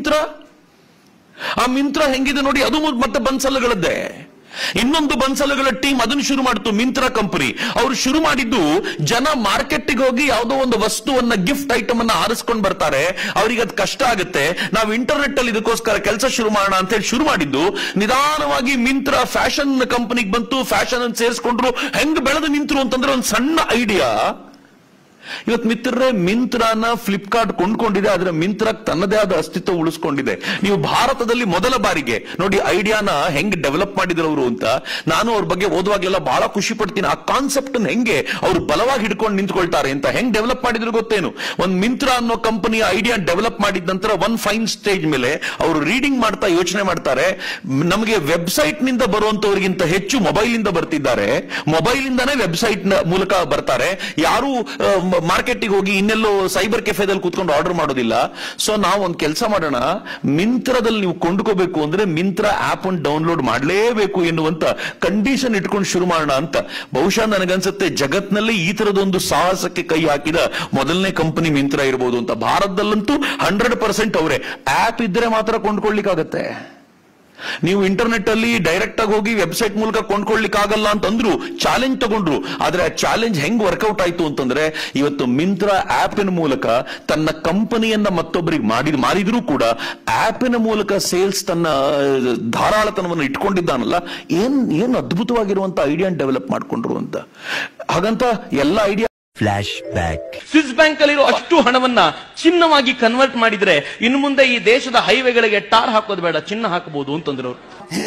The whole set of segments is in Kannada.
ಮಿಂತ್ರ ಆ ಮಿಂತ್ರ ಹೆಂಗಿದೆ ನೋಡಿ ಅದು ಮತ್ತೆ ಬನ್ಸಲುಗಳದ್ದೇ ಇನ್ನೊಂದು ಬನ್ಸಲುಗಳ ಟೀಮ್ ಅದನ್ನು ಶುರು ಮಾಡಿತು ಮಿಂತ್ರ ಕಂಪನಿ ಅವರು ಶುರು ಮಾಡಿದ್ದು ಜನ ಮಾರ್ಕೆಟ್ಗೆ ಹೋಗಿ ಯಾವುದೋ ಒಂದು ವಸ್ತುವನ್ನ ಗಿಫ್ಟ್ ಐಟಮ್ ಅನ್ನ ಆರಿಸ್ಕೊಂಡು ಬರ್ತಾರೆ ಅವರಿಗೆ ಅದು ಕಷ್ಟ ಆಗುತ್ತೆ ನಾವು ಇಂಟರ್ನೆಟ್ ಅಲ್ಲಿ ಇದಕ್ಕೋಸ್ಕರ ಕೆಲಸ ಶುರು ಮಾಡೋಣ ಅಂತ ಹೇಳಿ ಶುರು ಮಾಡಿದ್ದು ನಿಧಾನವಾಗಿ ಮಿಂತ್ರ ಫ್ಯಾಷನ್ ಕಂಪನಿಗೆ ಬಂತು ಫ್ಯಾಷನ್ ಅನ್ನು ಸೇರಿಸ್ಕೊಂಡ್ರು ಹೆಂಗ್ ಬೆಳೆದು ನಿಂತರು ಅಂತಂದ್ರೆ ಒಂದು ಸಣ್ಣ ಐಡಿಯಾ ಇವತ್ತು ಮಿತ್ರರೇ ಮಿಂತ್ರನ ಫ್ಲಿಪ್ಕಾರ್ಟ್ ಕೊಂಡ್ಕೊಂಡಿದೆ ಆದ್ರೆ ಮಿಂತ್ರ ತನ್ನದೇ ಆದ ಅಸ್ತಿತ್ವ ಉಳಿಸ್ಕೊಂಡಿದೆ ನೀವು ಭಾರತದಲ್ಲಿ ಮೊದಲ ಬಾರಿಗೆ ನೋಡಿ ಐಡಿಯಾನ ಹೆಂಗ್ ಡೆವಲಪ್ ಮಾಡಿದ್ರು ಅವರು ಅಂತ ನಾನು ಅವ್ರ ಬಗ್ಗೆ ಓದುವಾಗೆಲ್ಲ ಬಹಳ ಖುಷಿ ಪಡ್ತೀನಿ ಆ ಕಾನ್ಸೆಪ್ಟ್ ಹೆಂಗೆ ಅವರು ಬಲವಾಗಿ ಹಿಡ್ಕೊಂಡು ನಿಂತ್ಕೊಳ್ತಾರೆ ಅಂತ ಹೆಂಗ್ ಡೆವಲಪ್ ಮಾಡಿದ್ರು ಗೊತ್ತೇನು ಒಂದ್ ಮಿಂತ್ರ ಅನ್ನೋ ಕಂಪನಿಯ ಐಡಿಯಾ ಡೆವಲಪ್ ಮಾಡಿದ ನಂತರ ಒನ್ ಫೈನ್ ಸ್ಟೇಜ್ ಮೇಲೆ ಅವರು ರೀಡಿಂಗ್ ಮಾಡ್ತಾ ಯೋಚನೆ ಮಾಡ್ತಾರೆ ಮ್, ನಮಗೆ ವೆಬ್ಸೈಟ್ ನಿಂದ ಬರುವಂತವರಿಗಿಂತ ಹೆಚ್ಚು ಮೊಬೈಲ್ ಇಂದ ಬರ್ತಿದ್ದಾರೆ ಮೊಬೈಲ್ ಇಂದಾನೇ ವೆಬ್ಸೈಟ್ ಮೂಲಕ ಬರ್ತಾರೆ ಯಾರು ಮಾರ್ಕೆಟಿಗೆ ಹೋಗಿ ಇನ್ನೆಲ್ಲೋ ಸೈಬರ್ ಕೆಫೆದಲ್ಲಿ ಕೂತ್ಕೊಂಡು ಆರ್ಡರ್ ಮಾಡೋದಿಲ್ಲ ಸೊ ನಾವು ಒಂದು ಕೆಲಸ ಮಾಡೋಣ ಮಿಂತ್ರದಲ್ಲಿ ನೀವು ಕೊಂಡ್ಕೋಬೇಕು ಅಂದ್ರೆ ಮಿಂತ್ರ ಆಪ್ ಅನ್ನು ಡೌನ್ಲೋಡ್ ಮಾಡಲೇಬೇಕು ಎನ್ನುವಂತ ಕಂಡೀಷನ್ ಇಟ್ಕೊಂಡು ಶುರು ಮಾಡೋಣ ಅಂತ ಬಹುಶಃ ನನಗನ್ಸುತ್ತೆ ಜಗತ್ನಲ್ಲಿ ಈ ತರದೊಂದು ಸಾಹಸಕ್ಕೆ ಕೈ ಹಾಕಿದ ಮೊದಲನೇ ಕಂಪನಿ ಮಿಂತ್ರ ಇರಬಹುದು ಅಂತ ಭಾರತದಲ್ಲಂತೂ ಹಂಡ್ರೆಡ್ ಪರ್ಸೆಂಟ್ ಅವರೇ ಆಪ್ ಇದ್ರೆ ಮಾತ್ರ ಕೊಂಡ್ಕೊಳ್ಳಿಕ್ಕಾಗತ್ತೆ ನೀವು ಇಂಟರ್ನೆಟ್ ಅಲ್ಲಿ ಡೈರೆಕ್ಟ್ ಆಗಿ ಹೋಗಿ ವೆಬ್ಸೈಟ್ ಮೂಲಕ ಕೊಂಡ್ಕೊಳ್ಳಿಕ್ ಆಗಲ್ಲ ಅಂತಂದ್ರು ಚಾಲೆಂಜ್ ತಗೊಂಡ್ರು ಆದ್ರೆ ಆ ಚಾಲೆಂಜ್ ಹೆಂಗ್ ವರ್ಕೌಟ್ ಆಯ್ತು ಅಂತಂದ್ರೆ ಇವತ್ತು ಮಿಂತ್ರ ಆಪಿನ ಮೂಲಕ ತನ್ನ ಕಂಪನಿಯನ್ನ ಮತ್ತೊಬ್ಬರಿಗೆ ಮಾಡಿದ್ ಮಾರಿದ್ರೂ ಕೂಡ ಆಪಿನ ಮೂಲಕ ಸೇಲ್ಸ್ ತನ್ನ ಆ, ಧಾರಾಳತನವನ್ನು ಇಟ್ಕೊಂಡಿದ್ದಾನಲ್ಲ ಏನ್ ಏನ್ ಅದ್ಭುತವಾಗಿರುವಂತ ಐಡಿಯಾ ಡೆವಲಪ್ ಮಾಡ್ಕೊಂಡ್ರು ಅಂತ ಹಾಗಂತ ಎಲ್ಲ idea flash back Swiss bank ಅಲ್ಲಿರೋ ಅಷ್ಟು ಹಣವನ್ನ ಚಿನ್ನವಾಗಿ ಕನ್ವರ್ಟ್ ಮಾಡಿದ್ರೆ ಇನ್ನು ಮುಂದೆ ಈ ದೇಶದ ಹೈವೇಗಳಿಗೆ ಟಾರ್ ಹಾಕೋದು ಬೇಡ ಚಿನ್ನ ಹಾಕಬಹುದು ಅಂತಂದ್ರು ಅವ್ರು.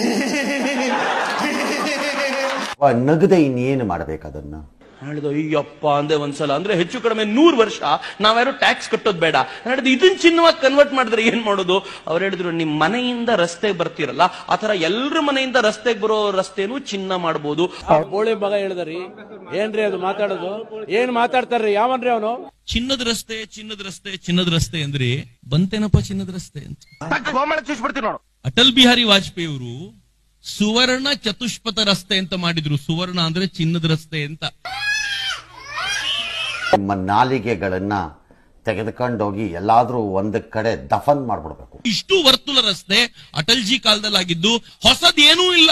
ನಗದೆ ಇನ್ನೇನು ಮಾಡ್ಬೇಕು ಅದನ್ನ ಹೇಳಿದ ಅಯ್ಯಪ್ಪ ಅಂದೆ ಒಂದ್ಸಲ ಅಂದ್ರೆ ಹೆಚ್ಚು ಕಡಿಮೆ ನೂರು ವರ್ಷ ನಾವ್ಯಾರು ಟ್ಯಾಕ್ಸ್ ಕಟ್ಟೋದು ಬೇಡ ಹೇಳಿದ ಇದನ್ನ ಚಿನ್ನವಾಗಿ ಕನ್ವರ್ಟ್ ಮಾಡಿದ್ರೆ ಏನ್ ಮಾಡೋದು ಅವ್ರು ಹೇಳಿದ್ರು ನಿಮ್ ಮನೆಯಿಂದ ರಸ್ತೆಗೆ ಬರ್ತಿರಲ್ಲ ಆತರ ಎಲ್ರ ಮನೆಯಿಂದ ರಸ್ತೆಗೆ ಬರೋ ರಸ್ತೆನೂ ಚಿನ್ನ ಮಾಡಬಹುದು ಬೋಳಿ ಮಗ ಹೇಳಿದ್ರಿ ಏನ್ರಿ ಅದು ಮಾತಾಡೋದು ಏನ್ ಮಾತಾಡ್ತಾರ್ರಿ ಯಾವನ್ರಿ ಅವನು ಚಿನ್ನದ ರಸ್ತೆ ಚಿನ್ನದ ರಸ್ತೆ ಚಿನ್ನದ ರಸ್ತೆ ಅಂದ್ರೆ ಬಂತೇನಪ್ಪ ಚಿನ್ನದ ರಸ್ತೆ ಅಂತ ಅಟಲ್ ಬಿಹಾರಿ ವಾಜಪೇಯಿ ಅವರು ಸುವರ್ಣ ಚತುಷ್ಪಥ ರಸ್ತೆ ಅಂತ ಮಾಡಿದ್ರು ಸುವರ್ಣ ಅಂದ್ರೆ ಚಿನ್ನದ ರಸ್ತೆ ಅಂತ ನಿಮ್ಮ ನಾಲಿಗೆಗಳನ್ನ ತೆಗೆದುಕೊಂಡೋಗಿ ಎಲ್ಲಾದ್ರೂ ಒಂದ್ ಕಡೆ ದಫನ್ ಮಾಡ್ಬಿಡ್ಬೇಕು ಇಷ್ಟು ವರ್ತುಲ ರಸ್ತೆ ಅಟಲ್ಜಿ ಕಾಲದಲ್ಲಿ ಆಗಿದ್ದು ಹೊಸದೇನೂ ಇಲ್ಲ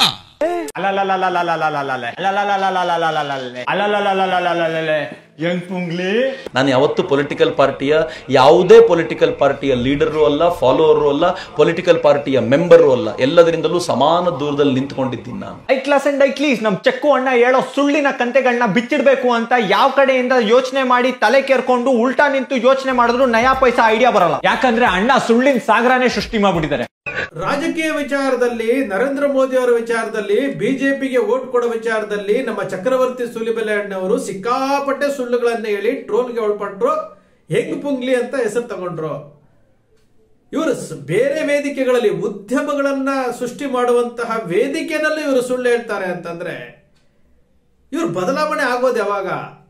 ನಾನು ಯಾವತ್ತು ಪೊಲಿಟಿಕಲ್ ಪಾರ್ಟಿಯ ಯಾವುದೇ ಪೊಲಿಟಿಕಲ್ ಪಾರ್ಟಿಯ ಲೀಡರು ಅಲ್ಲ ಫಾಲೋವರು ಅಲ್ಲ ಪೊಲಿಟಿಕಲ್ ಪಾರ್ಟಿಯ ಮೆಂಬರು ಅಲ್ಲ ಎಲ್ಲದರಿಂದಲೂ ಸಮಾನ ದೂರದಲ್ಲಿ ನಿಂತ್ಕೊಂಡಿದ್ದೀನಿ ನಾನು ಐ ಕ್ಲಾಸ್ ಅಂಡ್ ಐ ಕ್ಲೀಸ್ ನಮ್ ಚೆಕ್ಕು ಅಣ್ಣ ಹೇಳೋ ಸುಳ್ಳಿನ ಕಂತೆಗಳನ್ನ ಬಿಚ್ಚಿಡ್ಬೇಕು ಅಂತ ಯಾವ ಕಡೆಯಿಂದ ಯೋಚನೆ ಮಾಡಿ ತಲೆ ಕೇರ್ಕೊಂಡು ಉಲ್ಟಾ ನಿಂತು ಯೋಚನೆ ಮಾಡಿದ್ರು ನಯಾ ಪೈಸಾ ಐಡಿಯಾ ಬರಲ್ಲ ಯಾಕಂದ್ರೆ ಅಣ್ಣ ಸುಳ್ಳಿನ ಸಾಗರನೇ ಸೃಷ್ಟಿ ಮಾಡ್ಬಿಟ್ಟಿದ್ದಾರೆ ರಾಜಕೀಯ ವಿಚಾರದಲ್ಲಿ ನರೇಂದ್ರ ಮೋದಿ ಅವರ ವಿಚಾರದಲ್ಲಿ ಬಿಜೆಪಿಗೆ ವೋಟ್ ಕೊಡೋ ವಿಚಾರದಲ್ಲಿ ನಮ್ಮ ಚಕ್ರವರ್ತಿ ಸುಲಿಬೆಲೆ ಅಣ್ಣವರು ಸಿಕ್ಕಾಪಟ್ಟೆ ಸುಳ್ಳುಗಳನ್ನ ಹೇಳಿ ಟ್ರೋಲ್ಗೆ ಒಳಪಟ್ರು ಹೆಂಗ್ ಪುಂಗ್ಲಿ ಅಂತ ಹೆಸರು ತಗೊಂಡ್ರು ಇವರು ಸ್- ಬೇರೆ ವೇದಿಕೆಗಳಲ್ಲಿ ಉದ್ಯಮಗಳನ್ನ ಸೃಷ್ಟಿ ಮಾಡುವಂತಹ ವೇದಿಕೆನಲ್ಲಿ ಇವರು ಸುಳ್ಳು ಹೇಳ್ತಾರೆ ಅಂತಂದ್ರೆ ಇವರು ಬದಲಾವಣೆ ಆಗೋದು ಯಾವಾಗ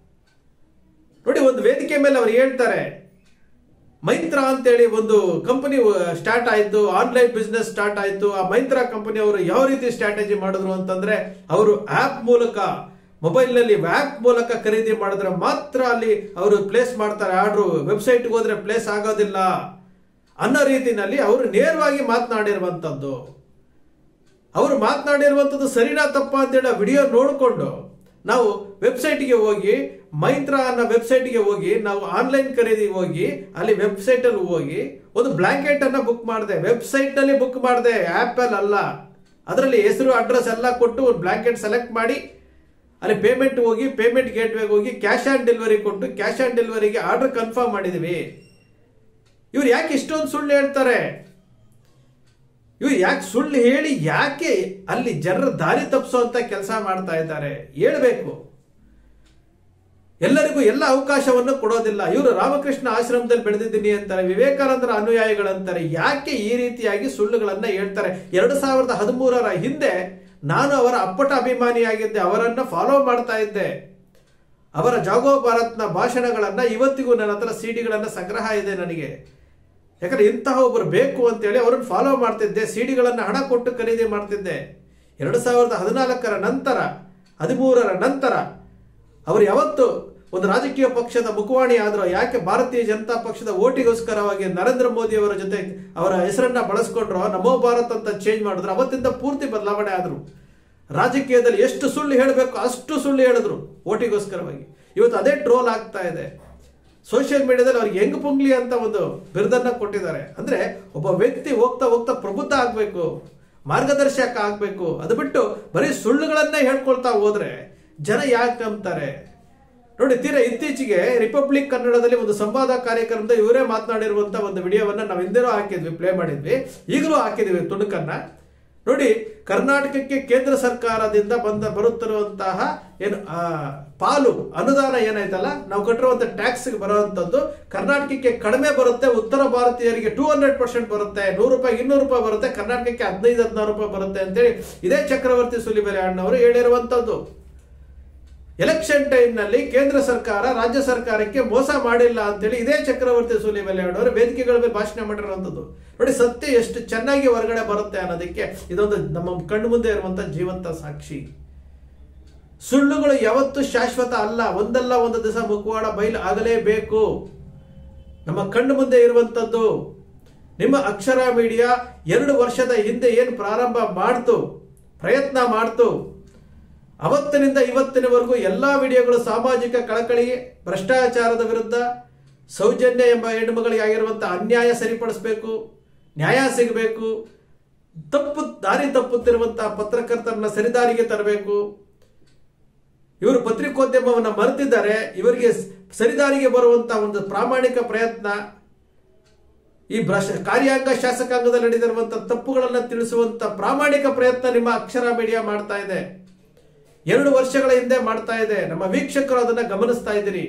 ನೋಡಿ ಒಂದು ವೇದಿಕೆ ಮೇಲೆ ಅವ್ರು ಹೇಳ್ತಾರೆ ಮೈಂತ್ರ ಅಂತೇಳಿ ಒಂದು ಕಂಪನಿ ಸ್ಟಾರ್ಟ್ ಆಯ್ತು ಆನ್ಲೈನ್ ಬಿಸ್ನೆಸ್ ಸ್ಟಾರ್ಟ್ ಆಯ್ತು ಆ ಮೈಂತ್ರ ಕಂಪನಿ ಅವರು ಯಾವ ರೀತಿ ಸ್ಟ್ರಾಟಜಿ ಮಾಡಿದ್ರು ಅಂತಂದ್ರೆ ಅವರು ಆಪ್ ಮೂಲಕ ಮೊಬೈಲ್ ನಲ್ಲಿ ಆಪ್ ಮೂಲಕ ಖರೀದಿ ಮಾಡಿದ್ರೆ ಮಾತ್ರ ಅಲ್ಲಿ ಅವರು ಪ್ಲೇಸ್ ಮಾಡ್ತಾರೆ ಆರ್ಡ್ರು ವೆಬ್ಸೈಟ್ ಹೋದ್ರೆ ಪ್ಲೇಸ್ ಆಗೋದಿಲ್ಲ ಅನ್ನೋ ರೀತಿನಲ್ಲಿ ಅವರು ನೇರವಾಗಿ ಮಾತನಾಡಿರುವಂತದ್ದು ಅವರು ಮಾತನಾಡಿರುವಂಥದ್ದು ಸರಿನಾ ತಪ್ಪ ಅಂತೇಳಿ ಆ ವಿಡಿಯೋ ನೋಡಿಕೊಂಡು ನಾವು ವೆಬ್ಸೈಟ್ಗೆ ಹೋಗಿ ಮೈಂತ್ರ ಅನ್ನೋ ವೆಬ್ಸೈಟ್ಗೆ ಹೋಗಿ ನಾವು ಆನ್ಲೈನ್ ಖರೀದಿ ಹೋಗಿ ಅಲ್ಲಿ ವೆಬ್ಸೈಟ್ ಅಲ್ಲಿ ಹೋಗಿ ಒಂದು ಬ್ಲಾಂಕೆಟ್ ಅನ್ನ ಬುಕ್ ಮಾಡಿದೆ ವೆಬ್ಸೈಟ್ ನಲ್ಲಿ ಬುಕ್ ಮಾಡಿದೆ ಆಪ್ ಅಲ್ಲಿ ಅಲ್ಲ ಅದರಲ್ಲಿ ಹೆಸರು ಅಡ್ರೆಸ್ ಎಲ್ಲ ಕೊಟ್ಟು ಒಂದು ಬ್ಲಾಂಕೆಟ್ ಸೆಲೆಕ್ಟ್ ಮಾಡಿ ಅಲ್ಲಿ ಪೇಮೆಂಟ್ ಹೋಗಿ ಪೇಮೆಂಟ್ ಗೇಟ್ವೇಗೆ ಹೋಗಿ ಕ್ಯಾಶ್ ಆನ್ ಡೆಲಿವರಿ ಕೊಟ್ಟು ಕ್ಯಾಶ್ ಆನ್ ಡೆಲಿವರಿಗೆ ಆರ್ಡರ್ ಕನ್ಫರ್ಮ್ ಮಾಡಿದೀವಿ ಇವ್ರು ಯಾಕೆ ಇಷ್ಟೊಂದು ಸುಳ್ಳು ಹೇಳ್ತಾರೆ ಇವ್ರು ಯಾಕೆ ಸುಳ್ಳು ಹೇಳಿ ಯಾಕೆ ಅಲ್ಲಿ ಜನರ ದಾರಿ ತಪ್ಪಿಸುವಂತ ಕೆಲಸ ಮಾಡ್ತಾ ಇದ್ದಾರೆ ಹೇಳ್ಬೇಕು ಎಲ್ಲರಿಗೂ ಎಲ್ಲ ಅವಕಾಶವನ್ನು ಕೊಡೋದಿಲ್ಲ ಇವರು ರಾಮಕೃಷ್ಣ ಆಶ್ರಮದಲ್ಲಿ ಬೆಳೆದಿದ್ದೀನಿ ಅಂತಾರೆ ವಿವೇಕಾನಂದರ ಅನುಯಾಯಿಗಳಂತಾರೆ ಯಾಕೆ ಈ ರೀತಿಯಾಗಿ ಸುಳ್ಳುಗಳನ್ನ ಹೇಳ್ತಾರೆ ಎರಡು ಸಾವಿರದ ಹದಿಮೂರರ ಹಿಂದೆ ನಾನು ಅವರ ಅಪ್ಪಟ ಅಭಿಮಾನಿಯಾಗಿದ್ದೆ ಅವರನ್ನ ಫಾಲೋ ಮಾಡ್ತಾ ಇದ್ದೆ ಅವರ ಜಾಗೋ ಭಾರತ್ನ ಭಾಷಣಗಳನ್ನ ಇವತ್ತಿಗೂ ನನ್ನ ಹತ್ರ ಸಿಡಿಗಳನ್ನ ಸಂಗ್ರಹ ಇದೆ ನನಗೆ ಯಾಕಂದ್ರೆ ಇಂತಹ ಒಬ್ಬರು ಬೇಕು ಅಂತೇಳಿ ಅವರನ್ನು ಫಾಲೋ ಮಾಡ್ತಿದ್ದೆ ಸಿಡಿಗಳನ್ನು ಹಣ ಕೊಟ್ಟು ಖರೀದಿ ಮಾಡ್ತಿದ್ದೆ ಎರಡು ಸಾವಿರದ ಹದಿನಾಲ್ಕರ ನಂತರ ಹದಿಮೂರರ ನಂತರ ಅವರು ಯಾವತ್ತು ಒಂದು ರಾಜಕೀಯ ಪಕ್ಷದ ಮುಖವಾಣಿ ಆದ್ರೂ ಯಾಕೆ ಭಾರತೀಯ ಜನತಾ ಪಕ್ಷದ ಓಟಿಗೋಸ್ಕರವಾಗಿ ನರೇಂದ್ರ ಮೋದಿ ಅವರ ಜೊತೆ ಅವರ ಹೆಸರನ್ನ ಬಳಸ್ಕೊಂಡ್ರು ನಮೋ ಭಾರತ್ ಅಂತ ಚೇಂಜ್ ಮಾಡಿದ್ರು ಅವತ್ತಿಂದ ಪೂರ್ತಿ ಬದಲಾವಣೆ ಆದ್ರು ರಾಜಕೀಯದಲ್ಲಿ ಎಷ್ಟು ಸುಳ್ಳು ಹೇಳಬೇಕು ಅಷ್ಟು ಸುಳ್ಳು ಹೇಳಿದ್ರು ಓಟಿಗೋಸ್ಕರವಾಗಿ ಇವತ್ತು ಅದೇ ಟ್ರೋಲ್ ಆಗ್ತಾ ಇದೆ ಸೋಷಿಯಲ್ ಮೀಡಿಯಾದಲ್ಲಿ ಅವ್ರಿಗೆ ಹೆಂಗ್ ಪುಂಗ್ಲಿ ಅಂತ ಒಂದು ಬಿರುದನ್ನ ಕೊಟ್ಟಿದ್ದಾರೆ ಅಂದ್ರೆ ಒಬ್ಬ ವ್ಯಕ್ತಿ ಹೋಗ್ತಾ ಹೋಗ್ತಾ ಪ್ರಬುದ್ಧ ಆಗ್ಬೇಕು ಮಾರ್ಗದರ್ಶಕ ಆಗ್ಬೇಕು ಅದು ಬಿಟ್ಟು ಬರೀ ಸುಳ್ಳುಗಳನ್ನೇ ಹೇಳ್ಕೊಳ್ತಾ ಹೋದ್ರೆ ಜನ ಯಾಕೆ ನಂಬ್ತಾರೆ ನೋಡಿ ತೀರಾ ಇತ್ತೀಚೆಗೆ ರಿಪಬ್ಲಿಕ್ ಕನ್ನಡದಲ್ಲಿ ಒಂದು ಸಂವಾದ ಕಾರ್ಯಕ್ರಮದ ಇವರೇ ಮಾತನಾಡಿರುವಂತ ಒಂದು ವಿಡಿಯೋವನ್ನ ನಾವು ಹಿಂದೆನೂ ಹಾಕಿದ್ವಿ ಪ್ಲೇ ಮಾಡಿದ್ವಿ ಈಗಲೂ ಹಾಕಿದ್ವಿ ತುಣುಕನ್ನ ನೋಡಿ ಕರ್ನಾಟಕಕ್ಕೆ ಕೇಂದ್ರ ಸರ್ಕಾರದಿಂದ ಬಂದ ಬರುತ್ತಿರುವಂತಹ ಏನು ಆ, ಪಾಲು ಅನುದಾನ ಏನಾಯ್ತಲ್ಲ ನಾವು ಕಟ್ಟಿರುವಂತ ಟ್ಯಾಕ್ಸ್ ಬರುವಂತದ್ದು ಕರ್ನಾಟಕಕ್ಕೆ ಕಡಿಮೆ ಬರುತ್ತೆ ಉತ್ತರ ಭಾರತೀಯರಿಗೆ ಟೂ ಹಂಡ್ರೆಡ್ ಪರ್ಸೆಂಟ್ ಬರುತ್ತೆ ನೂರು ರೂಪಾಯಿ ಇನ್ನೂರು ರೂಪಾಯಿ ಬರುತ್ತೆ ಕರ್ನಾಟಕಕ್ಕೆ ಹದಿನೈದು ಹದಿನಾರು ರೂಪಾಯಿ ಬರುತ್ತೆ ಅಂತೇಳಿ ಇದೇ ಚಕ್ರವರ್ತಿ ಸುಲಿಬೆಲೆ ಅಣ್ಣವರು ಹೇಳಿರುವಂತದ್ದು ಎಲೆಕ್ಷನ್ ಟೈಮ್ ನಲ್ಲಿ ಕೇಂದ್ರ ಸರ್ಕಾರ ರಾಜ್ಯ ಸರ್ಕಾರಕ್ಕೆ ಮೋಸ ಮಾಡಿಲ್ಲ ಅಂತೇಳಿ ಇದೇ ಚಕ್ರವರ್ತಿ ಸೂಲಿಬೆಲೆ ಅವರು ವೇದಿಕೆಗಳ ಮೇಲೆ ಭಾಷಣ ಮಾಡಿರುವಂತದ್ದು ನೋಡಿ ಸತ್ಯ ಎಷ್ಟು ಚೆನ್ನಾಗಿ ಹೊರಗಡೆ ಬರುತ್ತೆ ಅನ್ನೋದಕ್ಕೆ ಇದೊಂದು ನಮ್ಮ ಕಣ್ಣು ಮುಂದೆ ಇರುವಂತ ಜೀವಂತ ಸಾಕ್ಷಿ ಸುಳ್ಳುಗಳು ಯಾವತ್ತೂ ಶಾಶ್ವತ ಅಲ್ಲ ಒಂದಲ್ಲ ಒಂದು ದಿವಸ ಮುಖವಾಡ ಬಯಲು ಆಗಲೇಬೇಕು ನಮ್ಮ ಕಣ್ಣು ಮುಂದೆ ಇರುವಂತದ್ದು ನಿಮ್ಮ ಅಕ್ಷರ ಮೀಡಿಯಾ ಎರಡು ವರ್ಷದ ಹಿಂದೆ ಏನು ಪ್ರಾರಂಭ ಮಾಡ್ತು ಪ್ರಯತ್ನ ಮಾಡ್ತು ಅವತ್ತಿನಿಂದ ಇವತ್ತಿನವರೆಗೂ ಎಲ್ಲಾ ವಿಡಿಯೋಗಳು ಸಾಮಾಜಿಕ ಕಳಕಳಿ ಭ್ರಷ್ಟಾಚಾರದ ವಿರುದ್ಧ ಸೌಜನ್ಯ ಎಂಬ ಹೆಣ್ಣುಮಗಳಿಗೆ ಆಗಿರುವಂತಹ ಅನ್ಯಾಯ ಸರಿಪಡಿಸಬೇಕು ನ್ಯಾಯ ಸಿಗಬೇಕು ತಪ್ಪು ದಾರಿ ತಪ್ಪುತ್ತಿರುವಂತಹ ಪತ್ರಕರ್ತರನ್ನ ಸರಿದಾರಿಗೆ ತರಬೇಕು ಇವರು ಪತ್ರಿಕೋದ್ಯಮವನ್ನು ಮರೆತಿದ್ದಾರೆ ಇವರಿಗೆ ಸರಿದಾರಿಗೆ ಬರುವಂತಹ ಒಂದು ಪ್ರಾಮಾಣಿಕ ಪ್ರಯತ್ನ ಈ ಭ್ರಷ್ಟ ಕಾರ್ಯಾಂಗ ಶಾಸಕಾಂಗದಲ್ಲಿ ನಡೆದಿರುವಂತಹ ತಪ್ಪುಗಳನ್ನ ತಿಳಿಸುವಂತ ಪ್ರಾಮಾಣಿಕ ಪ್ರಯತ್ನ ನಿಮ್ಮ ಅಕ್ಷರ ಮೀಡಿಯಾ ಮಾಡ್ತಾ ಇದೆ ಎರಡು ವರ್ಷಗಳ ಹಿಂದೆ ಮಾಡ್ತಾ ಇದೆ ನಮ್ಮ ವೀಕ್ಷಕರು ಅದನ್ನ ಗಮನಿಸ್ತಾ ಇದ್ದೀರಿ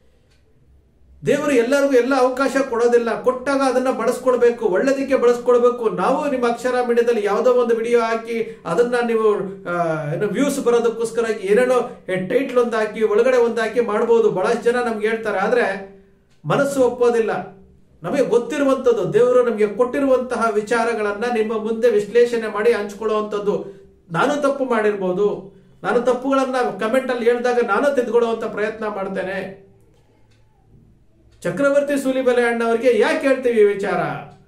ದೇವರು ಎಲ್ಲರಿಗೂ ಎಲ್ಲ ಅವಕಾಶ ಕೊಡೋದಿಲ್ಲ ಕೊಟ್ಟಾಗ ಅದನ್ನ ಬಳಸ್ಕೊಳ್ಬೇಕು ಒಳ್ಳೆದಕ್ಕೆ ಬಳಸ್ಕೊಳ್ಬೇಕು ನಾವು ನಿಮ್ಮ ಅಕ್ಷರ ಮೀಡಿಯಾದಲ್ಲಿ ಯಾವುದೋ ಒಂದು ವಿಡಿಯೋ ಹಾಕಿ ಅದನ್ನ ನೀವು ಆ, ಏನು ವ್ಯೂಸ್ ಬರೋದಕ್ಕೋಸ್ಕರ ಏನೇನೋ ಟೈಟ್ಲ್ ಒಂದು ಹಾಕಿ ಒಳಗಡೆ ಒಂದು ಹಾಕಿ ಮಾಡ್ಬೋದು ಬಹಳಷ್ಟು ಜನ ನಮ್ಗೆ ಹೇಳ್ತಾರೆ ಆದ್ರೆ ಮನಸ್ಸು ಒಪ್ಪೋದಿಲ್ಲ ನಮಗೆ ಗೊತ್ತಿರುವಂತದ್ದು ದೇವರು ನಮಗೆ ಕೊಟ್ಟಿರುವಂತಹ ವಿಚಾರಗಳನ್ನ ನಿಮ್ಮ ಮುಂದೆ ವಿಶ್ಲೇಷಣೆ ಮಾಡಿ ಹಂಚ್ಕೊಳ್ಳುವಂಥದ್ದು ನಾನು ತಪ್ಪು ಮಾಡಿರ್ಬೋದು ನಾನು ತಪ್ಪುಗಳನ್ನ ಕಮೆಂಟ್ ಅಲ್ಲಿ ಹೇಳಿದಾಗ ನಾನು ತಿದ್ಕೊಳ್ಳುವಂತ ಪ್ರಯತ್ನ ಮಾಡ್ತೇನೆ ಚಕ್ರವರ್ತಿ ಸೂಲಿಬೆಲೆ ಅಣ್ಣವರಿಗೆ ಯಾಕೆ ಹೇಳ್ತೀವಿ ಈ ವಿಚಾರ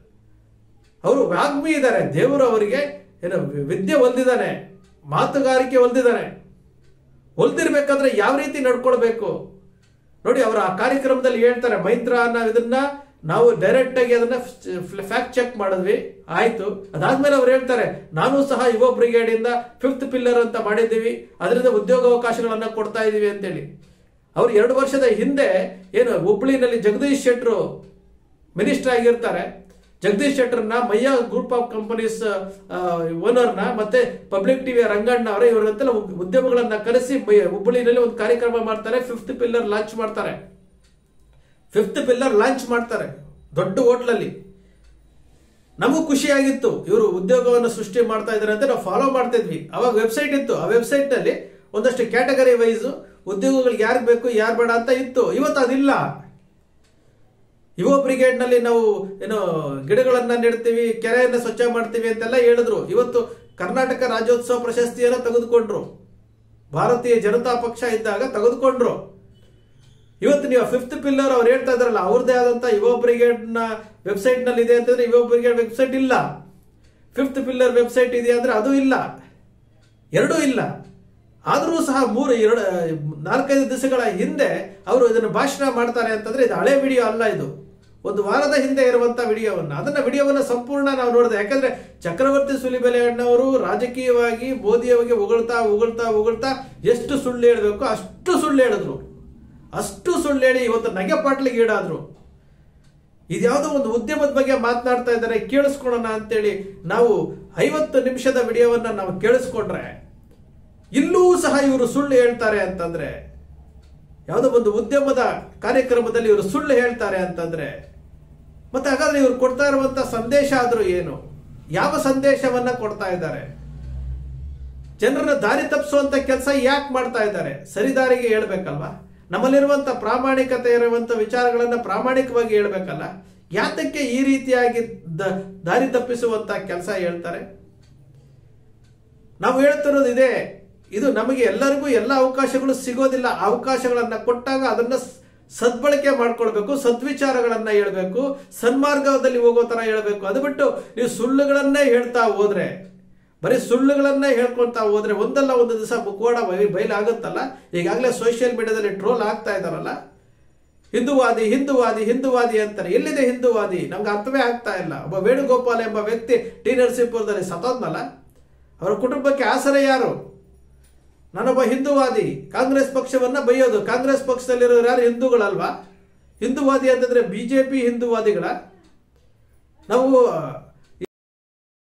ಅವರು ವಾಗ್ಮಿ ಇದ್ದಾರೆ ದೇವರು ಅವರಿಗೆ ಏನು ವಿದ್ಯೆ ಹೊಂದಿದ್ದಾನೆ ಮಾತುಗಾರಿಕೆ ಹೊಂದಿದ್ದಾನೆ ಹೊಲ್ದಿರ್ಬೇಕಾದ್ರೆ ಯಾವ ರೀತಿ ನಡ್ಕೊಳ್ಬೇಕು ನೋಡಿ ಅವರು ಆ ಕಾರ್ಯಕ್ರಮದಲ್ಲಿ ಹೇಳ್ತಾರೆ ಮೈತ್ರ ಅನ್ನೋ ಇದನ್ನ ನಾವು ಡೈರೆಕ್ಟ್ ಆಗಿ ಅದನ್ನ ಫ್ಯಾಕ್ಟ್ ಚೆಕ್ ಮಾಡಿದ್ವಿ ಆಯ್ತು ಅದಾದ್ಮೇಲೆ ಅವ್ರು ಹೇಳ್ತಾರೆ ನಾನು ಸಹ ಯುವ ಬ್ರಿಗೇಡ್ ಇಂದ ಫಿಫ್ತ್ ಪಿಲ್ಲರ್ ಅಂತ ಮಾಡಿದ್ದೀವಿ ಅದರಿಂದ ಉದ್ಯೋಗಾವಕಾಶಗಳನ್ನ ಕೊಡ್ತಾ ಇದೀವಿ ಅಂತೇಳಿ ಅವ್ರು ಎರಡು ವರ್ಷದ ಹಿಂದೆ ಏನು ಹುಬ್ಳಿನಲ್ಲಿ ಜಗದೀಶ್ ಶೆಟ್ರು ಮಿನಿಸ್ಟರ್ ಆಗಿರ್ತಾರೆ ಜಗದೀಶ್ ಶೆಟ್ಟರ್ನ ಮಯ್ಯ ಗ್ರೂಪ್ ಆಫ್ ಕಂಪನೀಸ್ ಓನರ್ನ ಮತ್ತೆ ಪಬ್ಲಿಕ್ ಟಿವಿಯ ರಂಗಣ್ಣ ಅವರ ಇವರೆಲ್ಲ ಉದ್ಯಮಗಳನ್ನ ಕರೆಸಿ ಮೈ- ಹುಬ್ಬಳ್ಳಿನಲ್ಲಿ ಒಂದು ಕಾರ್ಯಕ್ರಮ ಮಾಡ್ತಾರೆ ಫಿಫ್ತ್ ಪಿಲ್ಲರ್ ಲಾಂಚ್ ಮಾಡ್ತಾರೆ ಫಿಫ್ತ್ ಪಿಲ್ಲರ್ ಲಾಂಚ್ ಮಾಡ್ತಾರೆ ದೊಡ್ಡ ಹೋಟ್ಲಲ್ಲಿ ನಮಗೂ ಖುಷಿಯಾಗಿತ್ತು ಇವರು ಉದ್ಯೋಗವನ್ನು ಸೃಷ್ಟಿ ಮಾಡ್ತಾ ಇದ್ದಾರೆ ಅಂತ ನಾವು ಫಾಲೋ ಮಾಡ್ತಾ ಇದ್ವಿ ಅವಾಗ ವೆಬ್ಸೈಟ್ ಇತ್ತು ಆ ವೆಬ್ಸೈಟ್ ನಲ್ಲಿ ಒಂದಷ್ಟು ಕ್ಯಾಟಗರಿ ವೈಸ್ ಉದ್ಯೋಗಗಳಿಗೆ ಯಾರು ಬೇಕು ಯಾರು ಬೇಡ ಅಂತ ಇತ್ತು ಇವತ್ತು ಅದಿಲ್ಲ ಯುವ ಬ್ರಿಗೇಡ್ ನಲ್ಲಿ ನಾವು ಏನು ಗಿಡಗಳನ್ನ ನೆಡ್ತೀವಿ ಕೆರೆಯನ್ನ ಸ್ವಚ್ಛ ಮಾಡ್ತೀವಿ ಅಂತೆಲ್ಲ ಹೇಳಿದ್ರು ಇವತ್ತು ಕರ್ನಾಟಕ ರಾಜ್ಯೋತ್ಸವ ಪ್ರಶಸ್ತಿಯನ್ನ ತೆಗೆದುಕೊಂಡ್ರು ಭಾರತೀಯ ಜನತಾ ಪಕ್ಷ ಇದ್ದಾಗ ತೆಗೆದುಕೊಂಡ್ರು ಇವತ್ತು ನೀವು ಫಿಫ್ತ್ ಪಿಲ್ಲರ್ ಅವ್ರು ಹೇಳ್ತಾ ಇದಾರಲ್ಲ ಅವ್ರದೇ ಆದಂತ ಯುವ ಬ್ರಿಗೇಡ್ ನ ವೆಬ್ಸೈಟ್ ನಲ್ಲಿ ಇದೆ ಅಂತಂದ್ರೆ ಯುವ ಬ್ರಿಗೇಡ್ ವೆಬ್ಸೈಟ್ ಇಲ್ಲ ಫಿಫ್ತ್ ಪಿಲ್ಲರ್ ವೆಬ್ಸೈಟ್ ಇದೆ ಅಂದ್ರೆ ಅದು ಇಲ್ಲ ಎರಡೂ ಇಲ್ಲ ಆದರೂ ಸಹ ಮೂರು ಎರಡು ನಾಲ್ಕೈದು ದಿವಸಗಳ ಹಿಂದೆ ಅವರು ಇದನ್ನು ಭಾಷಣ ಮಾಡ್ತಾರೆ ಅಂತಂದ್ರೆ ಇದು ಹಳೆ ವಿಡಿಯೋ ಅಲ್ಲ ಇದು ಒಂದು ವಾರದ ಹಿಂದೆ ಇರುವಂತ ವಿಡಿಯೋವನ್ನ ಅದನ್ನ ವಿಡಿಯೋವನ್ನ ಸಂಪೂರ್ಣ ನಾವು ನೋಡಿದೆ ಯಾಕಂದ್ರೆ ಚಕ್ರವರ್ತಿ ಸುಲಿಬೆಲೆ ಅಣ್ಣವರು ರಾಜಕೀಯವಾಗಿ ಮೋದಿಯವರಿಗೆ ಉಗಳ್ತಾ ಉಗಳ್ತಾ ಉಗಳ್ತಾ ಎಷ್ಟು ಸುಳ್ಳು ಹೇಳಬೇಕು ಅಷ್ಟು ಸುಳ್ಳು ಹೇಳಿದ್ರು ಅಷ್ಟು ಸುಳ್ಳು ಹೇಳಿ ಇವತ್ತು ನಗೆ ಪಾಟ್ಲಿಗೆ ಈಡಾದ್ರು ಇದ್ಯಾವುದೋ ಒಂದು ಉದ್ಯಮದ ಬಗ್ಗೆ ಮಾತನಾಡ್ತಾ ಇದ್ದಾರೆ ಕೇಳಿಸ್ಕೊಳ್ಳೋಣ ಅಂತೇಳಿ ನಾವು ಐವತ್ತು ನಿಮಿಷದ ವಿಡಿಯೋವನ್ನ ನಾವು ಕೇಳಿಸ್ಕೊಂಡ್ರೆ ಇಲ್ಲೂ ಸಹ ಇವರು ಸುಳ್ಳು ಹೇಳ್ತಾರೆ ಅಂತಂದ್ರೆ ಯಾವುದೋ ಒಂದು ಉದ್ಯಮದ ಕಾರ್ಯಕ್ರಮದಲ್ಲಿ ಇವರು ಸುಳ್ಳು ಹೇಳ್ತಾರೆ ಅಂತಂದ್ರೆ ಮತ್ತೆ ಹಾಗಾದ್ರೆ ಇವರು ಕೊಡ್ತಾ ಇರುವಂತ ಸಂದೇಶ ಆದ್ರೂ ಏನು ಯಾವ ಸಂದೇಶವನ್ನ ಕೊಡ್ತಾ ಇದ್ದಾರೆ ಜನರನ್ನ ದಾರಿ ತಪ್ಪಿಸುವಂತ ಕೆಲಸ ಯಾಕೆ ಮಾಡ್ತಾ ಇದ್ದಾರೆ ಸರಿದಾರಿಗೆ ಹೇಳ್ಬೇಕಲ್ವಾ ನಮ್ಮಲ್ಲಿರುವಂತ ಪ್ರಾಮಾಣಿಕತೆ ಇರುವಂತ ವಿಚಾರಗಳನ್ನ ಪ್ರಾಮಾಣಿಕವಾಗಿ ಹೇಳ್ಬೇಕಲ್ಲ ಯಾತಕ್ಕೆ ಈ ರೀತಿಯಾಗಿ ದ- ದಾರಿ ತಪ್ಪಿಸುವಂತ ಕೆಲಸ ಹೇಳ್ತಾರೆ ನಾವು ಹೇಳ್ತಿರೋದು ಇದೆ ಇದು ನಮಗೆ ಎಲ್ಲರಿಗೂ ಎಲ್ಲ ಅವಕಾಶಗಳು ಸಿಗೋದಿಲ್ಲ ಅವಕಾಶಗಳನ್ನ ಕೊಟ್ಟಾಗ ಅದನ್ನ ಸ್- ಸದ್ಬಳಕೆ ಮಾಡ್ಕೊಳ್ಬೇಕು ಸದ್ವಿಚಾರಗಳನ್ನ ಹೇಳ್ಬೇಕು ಸನ್ಮಾರ್ಗದಲ್ಲಿ ಹೋಗೋ ತರ ಹೇಳ್ಬೇಕು ಅದು ಬಿಟ್ಟು ನೀವು ಸುಳ್ಳುಗಳನ್ನೇ ಹೇಳ್ತಾ ಹೋದ್ರೆ ಬರೀ ಸುಳ್ಳುಗಳನ್ನೇ ಹೇಳ್ಕೊಳ್ತಾ ಹೋದ್ರೆ ಒಂದಲ್ಲ ಒಂದು ದಿವಸ ಮುಖವಾಡ ಬೈ- ಬಯಲಾಗುತ್ತಲ್ಲ ಈಗಾಗಲೇ ಸೋಷಿಯಲ್ ಮೀಡಿಯಾದಲ್ಲಿ ಟ್ರೋಲ್ ಆಗ್ತಾ ಇದಾರಲ್ಲ ಹಿಂದುವಾದಿ ಹಿಂದುವಾದಿ ಹಿಂದುವಾದಿ ಅಂತಾರೆ ಎಲ್ಲಿದೆ ಹಿಂದುವಾದಿ ನಮ್ಗೆ ಅರ್ಥವೇ ಆಗ್ತಾ ಇಲ್ಲ ಒಬ್ಬ ವೇಣುಗೋಪಾಲ್ ಎಂಬ ವ್ಯಕ್ತಿ ಟಿ ನರಸೀಪುರದಲ್ಲಿ ಸತ್ತೋದ್ನಲ್ಲ ಅವರ ಕುಟುಂಬಕ್ಕೆ ಆಸರೆ ಯಾರು ನಾನೊಬ್ಬ ಹಿಂದುವಾದಿ ಕಾಂಗ್ರೆಸ್ ಪಕ್ಷವನ್ನ ಬೈಯೋದು ಕಾಂಗ್ರೆಸ್ ಪಕ್ಷದಲ್ಲಿರೋರು ಯಾರು ಹಿಂದೂಗಳಲ್ವಾ ಹಿಂದುವಾದಿ ಅಂತಂದ್ರೆ ಬಿಜೆಪಿ ಹಿಂದುವಾದಿಗಳ ನಾವು